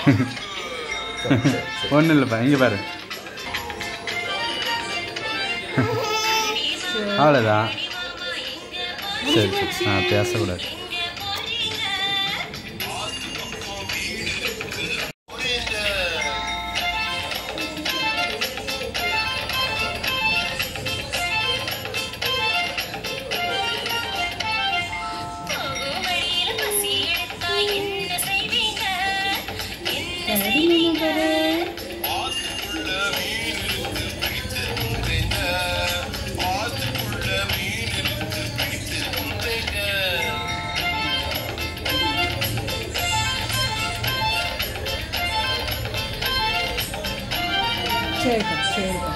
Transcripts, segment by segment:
ஒன்றும் இல்லைப்பா இங்கே பாரு அவ்வளோதான் சரி சரி நான் பேசக்கூடாது சரி நினைக்கிறே சரிப்பா சரிப்பா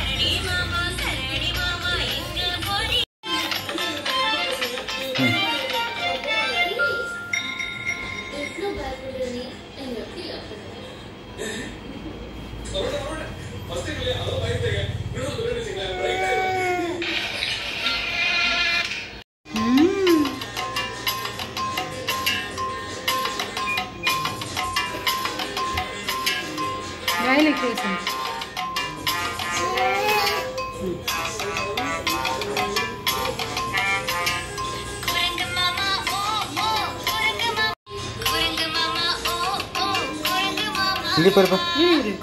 ம். வாயில பேசணும் இங்கே பாருப்பா இரு இரு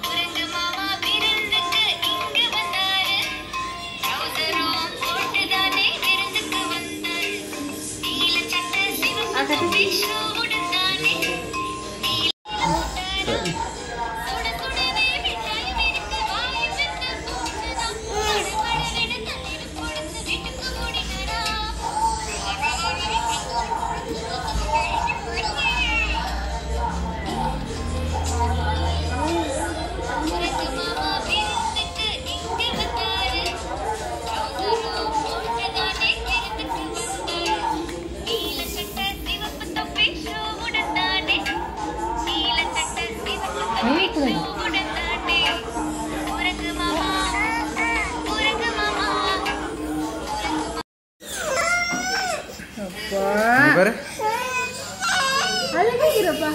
அப்பா இங்கே பாரு அழகாகிறப்பா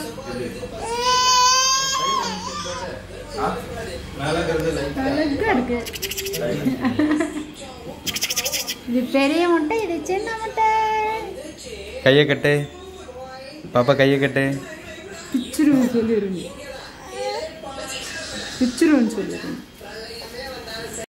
அழகா இருக்கு இது பெரிய முட்டை இது சின்ன முட்டை கையை கட்டு பாப்பா கையை கட்டு பிச்சிருன்னு சொல்லிடுங்க பிச்சிருன்னு சொல்லிடுங்க